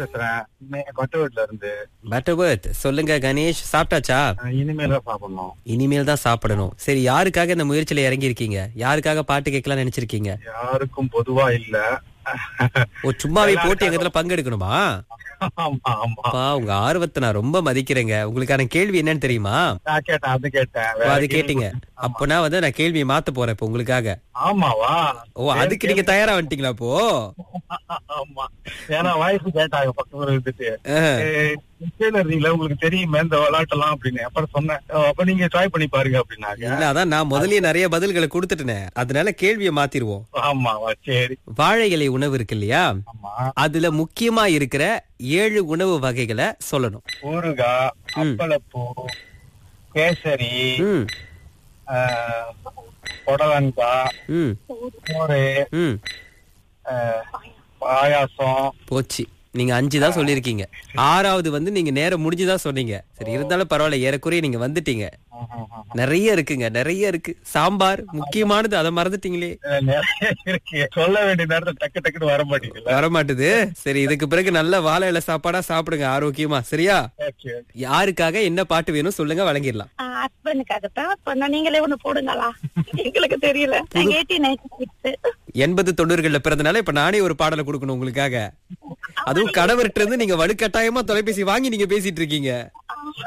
பேசுறேன் மே- கொட்டவீட்டுல இருந்து பட்டர்வர்த் சொல்லுங்க கணேஷ் சாப்பிட்டாச்சா அஹ் இனிமேல் தான் சாப்பிடணும் இனிமேல் தான் சாப்பிடணும் சரி யாருக்காக இந்த முயற்சியில இறங்கி இருக்கீங்க யாருக்காக பாட்டு கேட்கலாம் நினைச்சிருக்கீங்க யாருக்கும் பொதுவா இல்ல ஓ சும்மாவே போட்டு எங்க இதுல பங்கெடுக்கணுமா ஆமா ஆமா அப்பா உங்க ஆர்வத்தை நான் ரொம்ப மதிக்கிறேங்க உங்களுக்கான கேள்வி என்னன்னு தெரியுமா நான் கேட்டேன் அது கேட்டேன் ஓ, வேற அது கேள்வி- கேட்டீங்க அப்பனா வந்து நான் கேள்வியை மாத்த போறேன் இப்ப உங்களுக்காக ஆமாவா ஓ அதுக்கு நீங்க தயாரா வந்துட்டீங்களா அப்போ ஆமா ஏன்னா வாய்ப்பு கேட்டாங்க பக்கத்துல இருந்துட்டு அஹ், ஏய், கீழே இருந்தீங்களா உங்களுக்கு தெரியுமே இந்த விளையாட்டெல்லாம் அப்படின்னு அப்புறம் சொன்னேன் "ஓ, அப்ப நீங்க ட்ரை பண்ணி பாருங்க அப்படின்னாங்க இல்ல அதான் நான் முதல்லயே நிறைய பதில்களை கொடுத்துட்டேனே அதனால கேள்வியை மாத்திருவோம் ஆமாவா சரி வாழை இலை உணவு இருக்கு இல்லையா ஆமா அதுல முக்கியமா இருக்கிற ஏழு உணவு வகைகளை சொல்லணும் ஊறுகாய் அப்பளப்பூ கேசரி ம் ஆஹ், புடலங்காய் ம் மோரு ம் ஆஹ், பாயாசம் போச்சு நீங்க அஞ்சு தான் சொல்லிருக்கீங்க ஆறாவது வந்து நீங்க நேரம் முடிஞ்சுதான் சொன்னீங்க சரி இருந்தாலும் பரவாயில்ல ஏறக்குறைய நீங்க வந்துட்டீங்க நிறைய இருக்குங்க நிறைய இருக்கு சாம்பார் முக்கியமானது அதை மறந்துட்டீங்களே அஹ், நிறைய இருக்கு சொல்ல வேண்டிய நேரத்துல டக்கு டக்குன்னு வர மாட்டேங்குது வர மாட்டுது சரி இதுக்கு பிறகு நல்ல வாழை இலை சாப்பாடா சாப்பிடுங்க ஆரோக்கியமா சரியா ஓகே யாருக்காக என்ன பாட்டு வேணும் சொல்லுங்க வழங்கிடலாம் ஹஸ்பண்டுக்காக தான் பண்ண நீங்களே ஒண்ணு போடுங்களா எங்களுக்கு தெரியல நாங்க எயிட்டி நைன்டி சிக்ஸ் எண்பது தொண்ணூறுகள்ல பிறந்தனால இப்ப நானே ஒரு பாடலை கொடுக்கணும் உங்களுக்காக அதுவும் கணவர்கிட்ட இருந்து நீங்க வலுக்கட்டாயமா தொலைபேசி வாங்கி நீங்க பேசிட்டு இருக்கீங்க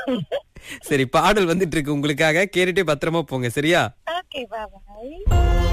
சரி பாடல் வந்துட்டு இருக்கு உங்களுக்காக கேட்டுட்டே பத்திரமா போங்க சரியா ஓகே பாய்